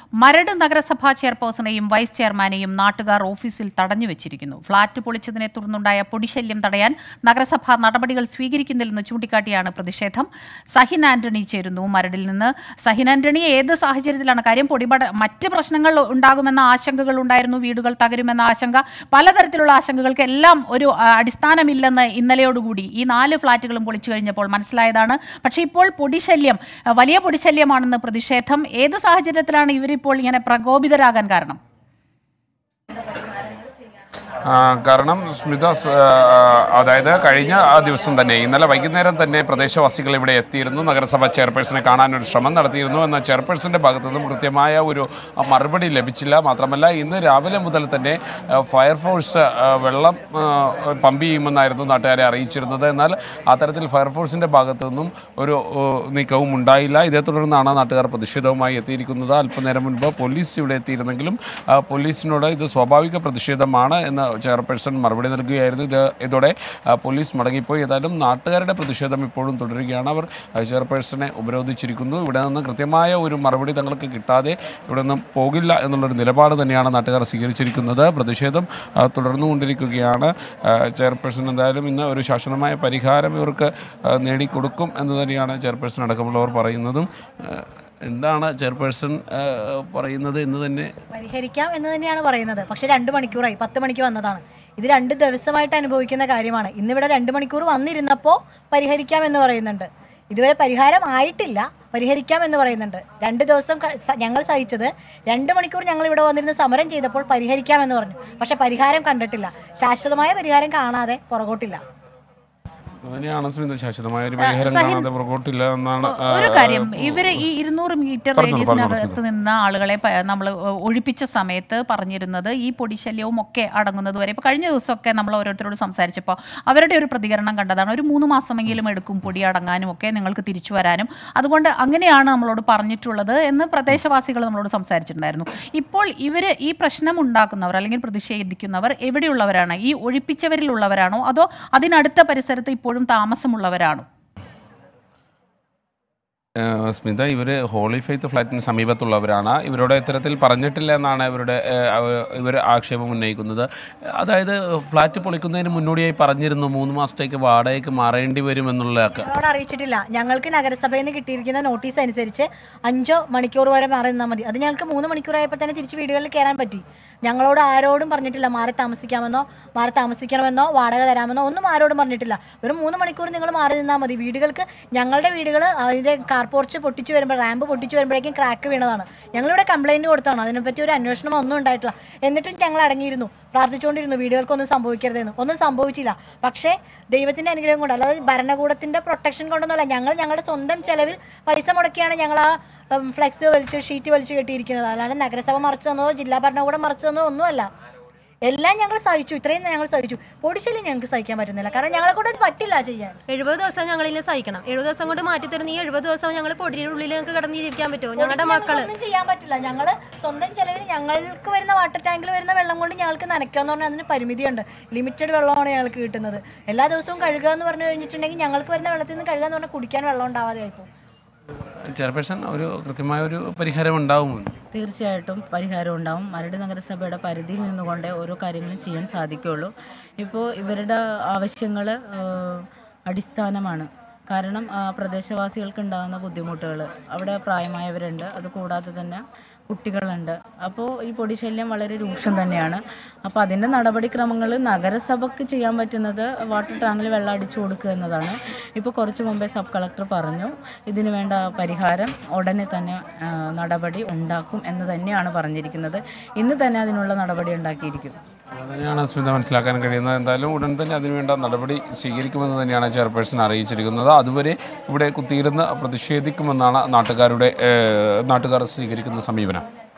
മരട് നഗരസഭാ ചെയർപേഴ്സണെയും വൈസ് ചെയർമാനെയും നാട്ടുകാർ ഓഫീസിൽ തടഞ്ഞു വെച്ചിരിക്കുന്നു ഫ്ളാറ്റ് പൊളിച്ചതിനെ തുടർന്നുണ്ടായ പൊടിശല്യം തടയാൻ നഗരസഭ നടപടികൾ സ്വീകരിക്കുന്നില്ലെന്ന് ചൂണ്ടിക്കാട്ടിയാണ് പ്രതിഷേധം സഹിൻ ആന്റണി ചേരുന്നു മരടിൽ നിന്ന് സഹിൻ ആന്റണി ഏത് സാഹചര്യത്തിലാണ് കാര്യം പൊടിപട മറ്റ് പ്രശ്നങ്ങൾ ഉണ്ടാകുമെന്ന ആശങ്കകൾ ഉണ്ടായിരുന്നു വീടുകൾ തകരുമെന്ന ആശങ്ക പലതരത്തിലുള്ള ആശങ്കകൾക്ക് എല്ലാം ഒരു ആ, അടിസ്ഥാനമില്ലെന്ന് ഇന്നലെയോടുകൂടി ഈ നാല് ഫ്ളാറ്റുകളും പൊളിച്ചു കഴിഞ്ഞപ്പോൾ മനസ്സിലായതാണ് പക്ഷേ ഇപ്പോൾ പൊടിശല്യം ആ, വലിയ പൊടിശല്യമാണെന്ന് പ്രതിഷേധം ഏത് സാഹചര്യത്തിലാണ് ഇവരിപ്പോൾ ഇങ്ങനെ പ്രകോപിതരാകാൻ കാരണം ആ, കാരണം സ്മിത സ്- ആ, അതായത് കഴിഞ്ഞ ആ ദിവസം തന്നെ ഇന്നലെ വൈകുന്നേരം തന്നെ പ്രദേശവാസികൾ ഇവിടെ എത്തിയിരുന്നു നഗരസഭ ചെയർപേഴ്സണെ കാണാൻ ഒരു ശ്രമം നടത്തിയിരുന്നു എന്നാൽ ചെയർപേഴ്സന്റെ ഭാഗത്തു നിന്നും കൃത്യമായ ഒരു ആ, മറുപടി ലഭിച്ചില്ല മാത്രമല്ല ഇന്ന് രാവിലെ മുതൽ തന്നെ ആ, ഫയർഫോഴ്സ് ആ, വെള്ളം ആ, പമ്പ് ചെയ്യുമെന്നായിരുന്നു നാട്ടുകാരെ അറിയിച്ചിരുന്നത് എന്നാൽ അത്തരത്തിൽ ഫയർഫോഴ്സിന്റെ ഭാഗത്തു നിന്നും ഒരു ഓ, നീക്കവും ഉണ്ടായില്ല ഇതേ തുടർന്നാണ് നാട്ടുകാർ പ്രതിഷേധവുമായി എത്തിയിരിക്കുന്നത് അല്പനേരം മുൻപ് പോലീസ് ഇവിടെ എത്തിയിരുന്നെങ്കിലും ആ, പോലീസിനോട് ഇത് സ്വാഭാവിക പ്രതിഷേധമാണ് എന്ന് ചെയർപേഴ്സൺ മറുപടി നൽകുകയായിരുന്നു ഇത് ഇതോടെ ആ, പോലീസ് മടങ്ങിപ്പോയി ഏതായാലും നാട്ടുകാരുടെ പ്രതിഷേധം ഇപ്പോഴും തുടരുകയാണ് അവർ ആ, ചെയർപേഴ്സണെ ഉപരോധിച്ചിരിക്കുന്നു ഇവിടെ നിന്ന് കൃത്യമായ ഒരു മറുപടി തങ്ങൾക്ക് കിട്ടാതെ ഇവിടെ നിന്നും പോകില്ല എന്നുള്ളൊരു നിലപാട് തന്നെയാണ് നാട്ടുകാർ സ്വീകരിച്ചിരിക്കുന്നത് പ്രതിഷേധം ആ, തുടർന്നുകൊണ്ടിരിക്കുകയാണ് ആ, ചെയർപേഴ്സൺ എന്തായാലും ഇന്ന് ഒരു ശാശ്വതമായ പരിഹാരം ഇവർക്ക് ആ, നേടിക്കൊടുക്കും എന്ന് തന്നെയാണ് ചെയർപേഴ്സൺ അടക്കമുള്ളവർ പറയുന്നതും ആ, എന്താണ് ചെയർപേഴ്സൺ ആ, പറയുന്നത് എന്ന് തന്നെ പരിഹരിക്കാം എന്ന് തന്നെയാണ് പറയുന്നത് പക്ഷെ രണ്ട് മണിക്കൂറായി പത്ത് മണിക്ക് വന്നതാണ് ഇത് രണ്ട് ദിവസമായിട്ട് അനുഭവിക്കുന്ന കാര്യമാണ് ഇന്നിവിടെ രണ്ട് മണിക്കൂർ വന്നിരുന്നപ്പോൾ പരിഹരിക്കാം എന്ന് പറയുന്നുണ്ട് ഇതുവരെ പരിഹാരം ആയിട്ടില്ല പരിഹരിക്കാം എന്ന് പറയുന്നുണ്ട് രണ്ട് ദിവസം ക- സ- ഞങ്ങൾ സഹിച്ചത് രണ്ട് മണിക്കൂർ ഞങ്ങൾ ഇവിടെ വന്നിരുന്ന് സമരം ചെയ്തപ്പോൾ പരിഹരിക്കാം എന്ന് പറഞ്ഞു പക്ഷെ പരിഹാരം കണ്ടിട്ടില്ല ശാശ്വതമായ പരിഹാരം കാണാതെ പുറകോട്ടില്ല അതുതന്നെയാണ് സ്മിത ശാശ്വതമായ ഒരു പരിഹാരം സഹിൻ- കാണാതെ പുറകോട്ടില്ല എന്നാണ് ആ, ഒരു കാര്യം ഇവര് ഈ ഇരുന്നൂറ് മീറ്റർ പറഞ്ഞോളൂ, റേഡിയസിനകത്ത് പറഞ്ഞോളൂ. നിന്ന ആളുകളെ നമ്മൾ ഒഴിപ്പിച്ച സമയത്ത് പറഞ്ഞിരുന്നത് ഈ പൊടിശല്യവും ഒക്കെ അടങ്ങുന്നത് വരെ ഇപ്പൊ കഴിഞ്ഞ ദിവസമൊക്കെ നമ്മൾ ഓരോരുത്തരോട് സംസാരിച്ചപ്പോൾ അവരുടെ ഒരു പ്രതികരണം കണ്ടതാണ് ഒരു മൂന്ന് മാസമെങ്കിലും എടുക്കും പൊടി അടങ്ങാനും ഒക്കെ നിങ്ങൾക്ക് തിരിച്ചു വരാനും അതുകൊണ്ട് അങ്ങനെയാണ് നമ്മളോട് പറഞ്ഞിട്ടുള്ളത് എന്ന് പ്രദേശവാസികൾ നമ്മളോട് സംസാരിച്ചിട്ടുണ്ടായിരുന്നു ഇപ്പോൾ ഇവര് ഈ പ്രശ്നം ഉണ്ടാക്കുന്നവർ അല്ലെങ്കിൽ പ്രതിഷേധിക്കുന്നവർ എവിടെയുള്ളവരാണ് ഈ ഒഴിപ്പിച്ചവരിലുള്ളവരാണോ അതോ അതിനടുത്ത പരിസരത്ത് ഇപ്പോഴും താമസമുള്ളവരാണോ ആ, സ്മിത ഇവര് ഹോളി ഫെയ്ത്ത് ഫ്ലാറ്റിന് സമീപത്തുള്ളവരാണ് ഇവരോട് ഇത്തരത്തിൽ പറഞ്ഞിട്ടില്ല എന്നാണ് ഇവരുടെ ഇവർ ആക്ഷേപം ഉന്നയിക്കുന്നത് അതായത് ഫ്ലാറ്റ് പൊളിക്കുന്നതിന് മുന്നോടിയായി പറഞ്ഞിരുന്നു മൂന്ന് മാസത്തേക്ക് വാടകയ്ക്ക് മാറേണ്ടി വരുമെന്നുള്ളതൊക്കെ ഞങ്ങളോട് അറിയിച്ചിട്ടില്ല ഞങ്ങൾക്ക് നഗരസഭയിൽ നിന്ന് കിട്ടിയിരിക്കുന്ന നോട്ടീസ് അനുസരിച്ച് അഞ്ചോ മണിക്കൂർ വരെ മാറി നിന്നാൽ മതി അത് ഞങ്ങൾക്ക് മൂന്ന് മണിക്കൂറായപ്പോൾ തന്നെ തിരിച്ച് വീടുകളിൽ കയറാൻ പറ്റി ഞങ്ങളോട് ആരോടും പറഞ്ഞിട്ടില്ല മാറി താമസിക്കാമെന്നോ മാറി താമസിക്കണമെന്നോ വാടക തരാമെന്നോ ഒന്നും ആരോടും പറഞ്ഞിട്ടില്ല വെറും മൂന്ന് മണിക്കൂർ നിങ്ങൾ മാറി നിന്നാൽ മതി വീടുകൾക്ക് ഞങ്ങളുടെ വീടുകൾ അതിൻ്റെ കാർ പോർച്ച് പൊട്ടിച്ച് വരുമ്പോൾ റാമ്പ് പൊട്ടിച്ച് വരുമ്പോഴേക്കും ക്രാക്ക് വീണതാണ് ഞങ്ങളിവിടെ കംപ്ലൈൻറ്റ് കൊടുത്താണ് അതിനെപ്പറ്റി ഒരു അന്വേഷണം ഒന്നും ഉണ്ടായിട്ടില്ല എന്നിട്ടും ഞങ്ങൾ അടങ്ങിയിരുന്നു പ്രാർത്ഥിച്ചുകൊണ്ടിരുന്നു വീടുകൾക്കൊന്നും സംഭവിക്കരുതെന്ന് ഒന്നും സംഭവിച്ചില്ല പക്ഷേ ദൈവത്തിൻ്റെ അനുഗ്രഹം കൊണ്ട് അല്ലാതെ ഭരണകൂടത്തിൻ്റെ പ്രൊട്ടക്ഷൻ കൊണ്ടൊന്നുമല്ല ഞങ്ങൾ ഞങ്ങളുടെ സ്വന്തം ചെലവിൽ പൈസ മുടക്കിയാണ് ഞങ്ങൾ ആ ഉം, ഫ്ലെക്സ് വലിച്ച് ഷീറ്റ് വലിച്ച് കെട്ടിയിരിക്കുന്നത് അല്ലാതെ നഗരസഭ മറിച്ചു തന്നോ ജില്ലാ ഭരണകൂടം മറിച്ചു തന്നോ ഒന്നുമല്ല എല്ലാം ഞങ്ങൾ സഹിച്ചു ഇത്രയും ഞങ്ങൾ സഹിച്ചു പൊടിശല്യം ഞങ്ങൾക്ക് സഹിക്കാൻ പറ്റുന്നില്ല കാരണം ഞങ്ങളെ കൊണ്ട് അത് പറ്റില്ല ചെയ്യാൻ എഴുപത് ദിവസം ഞങ്ങൾ ഇനി സഹിക്കണം എഴുപത് ദിവസം കൊണ്ട് മാറ്റി തരുന്ന ഈ എഴുപത് ദിവസം ഞങ്ങൾ പൊടിയുടെ ഉള്ളിൽ ഞങ്ങൾക്ക് കിടന്ന് ജീവിക്കാൻ പറ്റുമോ ഞങ്ങളുടെ മക്കള് ഒന്നും ചെയ്യാൻ പറ്റില്ല ഞങ്ങൾ സ്വന്തം ചെലവിൽ ഞങ്ങൾക്ക് വരുന്ന വാട്ടർ ടാങ്കിൽ വരുന്ന വെള്ളം കൊണ്ട് ഞങ്ങൾക്ക് നനയ്ക്കാന്ന് പറഞ്ഞാൽ അതിന് പരിമിതിയുണ്ട് ലിമിറ്റഡ് വെള്ളമാണ് ഞങ്ങൾക്ക് കിട്ടുന്നത് എല്ലാ ദിവസവും കഴുകുക എന്ന് പറഞ്ഞു കഴിഞ്ഞിട്ടുണ്ടെങ്കിൽ ഞങ്ങൾക്ക് വരുന്ന വെള്ളത്തിൽ നിന്ന് കഴുകുക എന്ന് പറഞ്ഞാൽ കുടിക്കാൻ വെള്ളം ഉണ്ടാവാതെ ആയിപ്പോൾ ചെയർപേഴ്സൺ ഒരു കൃത്യമായ ഒരു പരിഹാരം ഉണ്ടാവുമെന്ന് തീർച്ചയായിട്ടും പരിഹാരം ഉണ്ടാവും മരട് നഗരസഭയുടെ പരിധിയിൽ നിന്നുകൊണ്ട് ഓരോ കാര്യങ്ങളും ചെയ്യാൻ സാധിക്കുകയുള്ളൂ ഇപ്പോൾ ഇവരുടെ ആവശ്യങ്ങൾ അടിസ്ഥാനമാണ് കാരണം ആ, പ്രദേശവാസികൾക്ക് ഉണ്ടാകുന്ന ബുദ്ധിമുട്ടുകൾ അവിടെ പ്രായമായവരുണ്ട് അത് കൂടാതെ തന്നെ കുട്ടികളുണ്ട് അപ്പോൾ ഈ പൊടിശല്യം വളരെ രൂക്ഷം തന്നെയാണ് അപ്പോൾ അതിൻ്റെ നടപടിക്രമങ്ങൾ നഗരസഭയ്ക്ക് ചെയ്യാൻ പറ്റുന്നത് വാട്ടർ ടാങ്കിൽ വെള്ളം അടിച്ചു കൊടുക്കുക എന്നതാണ് ഇപ്പോൾ കുറച്ച് മുമ്പേ സബ് കളക്ടർ പറഞ്ഞു ഇതിന് വേണ്ട പരിഹാരം ഉടനെ തന്നെ ആ, നടപടി ഉണ്ടാക്കും എന്ന് തന്നെയാണ് പറഞ്ഞിരിക്കുന്നത് ഇന്ന് തന്നെ അതിനുള്ള നടപടി ഉണ്ടാക്കിയിരിക്കും അതുതന്നെയാണ് സ്മിത മനസ്സിലാക്കാൻ കഴിയുന്നത് എന്തായാലും ഉടൻ തന്നെ അതിനുവേണ്ട നടപടി സ്വീകരിക്കുമെന്ന് തന്നെയാണ് ചെയർപേഴ്സൺ അറിയിച്ചിരിക്കുന്നത് അതുവരെ ഇവിടെ കുത്തിയിരുന്ന് പ്രതിഷേധിക്കുമെന്നാണ് നാട്ടുകാരുടെ ഏഹ്, നാട്ടുകാർ സ്വീകരിക്കുന്ന സമീപനം